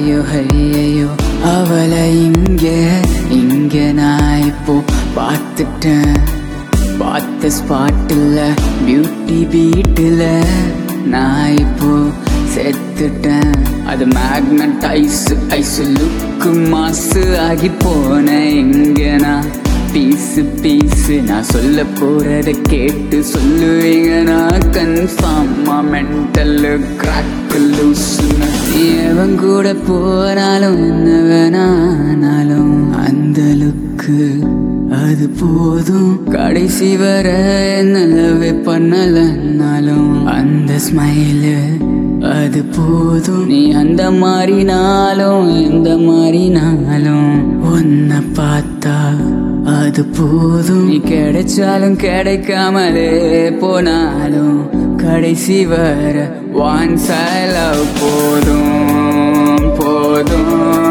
ஐயோ ஐயோ அவளை இங்க இங்க நான் இப்போ பார்த்துட்டேன் பார்த்த ஸ்பாட்டில் பியூட்டி பீட்டில் நான் இப்போ செத்துட்டேன் அது மேக்னட் ஐஸ் ஐஸ் லுக்கு மாசு ஆகி போனேன் எங்க நான் பீஸு பீஸு நான் சொல்ல போறத கேட்டு சொல்லுவீங்க நான் கன்ஃபார்மா மென்டல் கிராக் லூசுன்னு எவன் கூட போனாலும் என்ன வேணானாலும் அந்த லுக்கு அது போதும் கடைசி வர நல்லவே பண்ணலன்னாலும் அந்த ஸ்மைலு அது போதும் நீ அந்த மாதிரினாலும் எந்த மாதிரினாலும் உன்னை பார்த்தா அது போதும் நீ கிடைச்சாலும் கிடைக்காமலே போனாலும் கடைசி வர ஒன் லவ் போதும் போதும்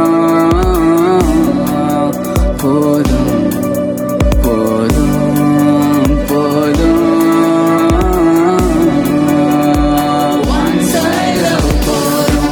போதும் போதும் போதும் ஒன்ஸ் ஐ லவ் போதும்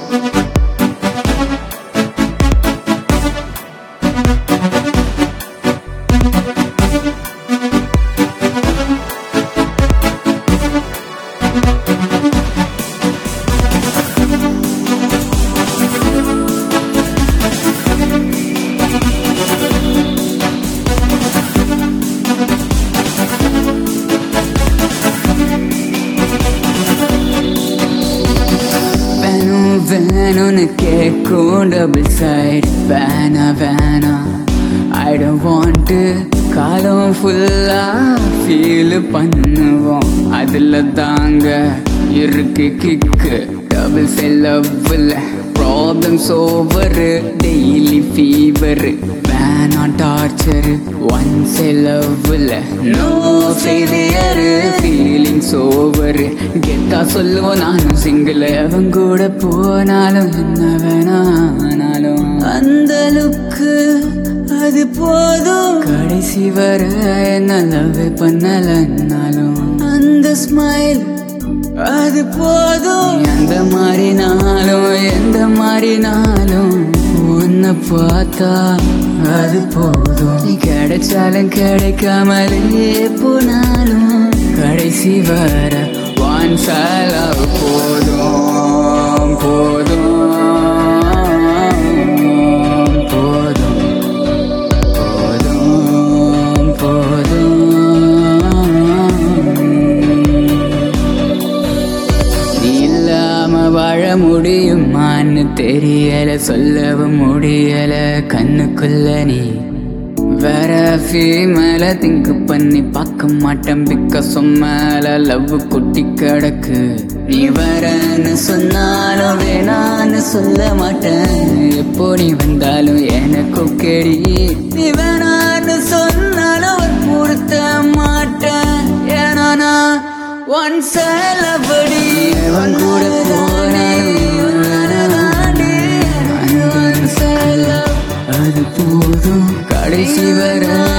வேணும் வேணும்னு கேட்கும் டபுள் சைட் வேணா வேணா ஐ டோன்ட் வாண்ட் காலம் ஃபுல்லா ஃபீல் பண்ணுவோம் அதில் தாங்க இருக்கு கிக்கு டபுள் சைட் லவ்வில் ப்ராப்ளம்ஸ் ஓவர் டெய்லி ஃபீவர் வேணா டார்ச்சர் ஒன் சைட் லவ்வில் நோ ஃபெயிலியர் ஃபீலிங்ஸ் ஓவர் கெத்தா சொல்லுவோம் நானும் சிங்கிள் அவன் கூட போனாலும் என்ன வேணானாலும் அந்த லுக்கு அது போதும் கடைசி வர என்ன லவ் பண்ணலன்னாலும் அந்த ஸ்மைல் அது போதும் நீ அந்த மாதிரினாலும் எந்த மாதிரினாலும் உன்னை பார்த்தா அது போதும் நீ கிடைச்சாலும் கிடைக்காமலே போனாலும் கடைசி வர ஒன் லவ் போதும் போதும் போதும் போதும் போதும் நீ இல்லாம வாழ முடியுமான்னு தெரியல சொல்லவும் முடியல கண்ணுக்குள்ள நீ வேற ஃபீமேல திங்க் பண்ணி பார்க்க மாட்டேன் பிக்க சொம்மேல லவ் குட்டி கிடக்கு நீ வரன்னு சொன்னாலும் வேணான்னு சொல்ல மாட்டேன் எப்போ நீ வந்தாலும் எனக்கு கேடி நீ வேணான்னு சொன்னாலும் பொருத்த மாட்டேன் ஏன்னா நான் ஒன் சேலபடி அவன் கூட போனாலும் அது போதும் கடைசி வர